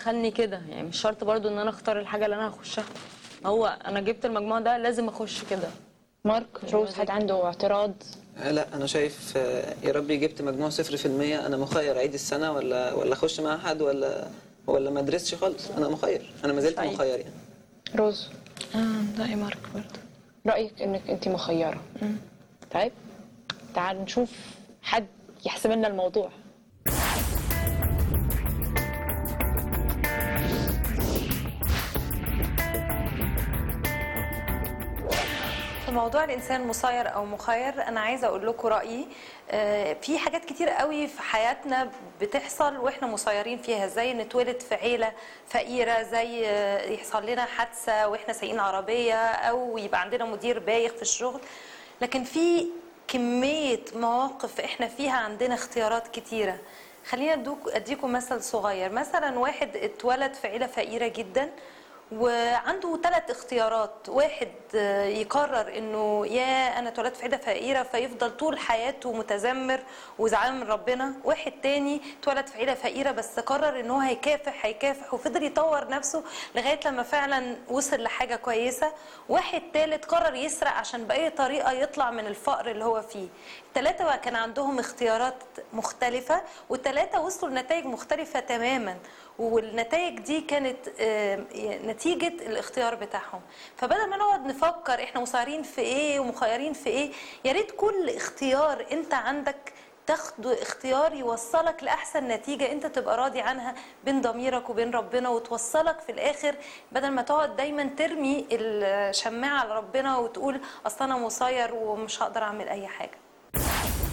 دخلني كده يعني مش شرط برضو ان انا اختار الحاجه اللي انا هخشها هو انا جبت المجموع ده لازم اخش كده مارك روز حد عنده اعتراض آه، لا انا شايف آه، يا ربي جبت مجموع صفر في المية انا مخير عيد السنة ولا ولا اخش مع حد ولا ولا ما ادرسش خالص انا مخير انا ما زلت صحيح. مخير يعني روز اه رأي مارك برضو رايك انك انت مخيره طيب تعال نشوف حد يحسب لنا الموضوع في موضوع الانسان مسير او مخير انا عايزه اقول لكم رايي آه، في حاجات كتير قوي في حياتنا بتحصل واحنا مسيرين فيها زي نتولد في عيله فقيره زي آه، يحصل لنا حادثه واحنا سايقين عربيه او يبقى عندنا مدير بايخ في الشغل لكن في كميه مواقف احنا فيها عندنا اختيارات كتيره خلينا ادوك اديكم مثل صغير مثلا واحد اتولد في عيله فقيره جدا وعنده ثلاث اختيارات واحد آه، يقرر انه يا انا اتولدت في عيله فقيره فيفضل طول حياته متذمر وزعلان من ربنا واحد تاني اتولد في عيله فقيره بس قرر ان هو هيكافح هيكافح وفضل يطور نفسه لغايه لما فعلا وصل لحاجه كويسه واحد تالت قرر يسرق عشان باي طريقه يطلع من الفقر اللي هو فيه الثلاثه بقى كان عندهم اختيارات مختلفه والثلاثه وصلوا لنتائج مختلفه تماما والنتائج دي كانت آه، نتيجة الاختيار بتاعهم فبدل ما نقعد نفكر احنا مسيرين في ايه ومخيرين في ايه يا ريت كل اختيار انت عندك تاخده اختيار يوصلك لأحسن نتيجة انت تبقى راضي عنها بين ضميرك وبين ربنا وتوصلك في الآخر بدل ما تقعد دايما ترمي الشماعة على ربنا وتقول أصل أنا مسير ومش هقدر أعمل أي حاجة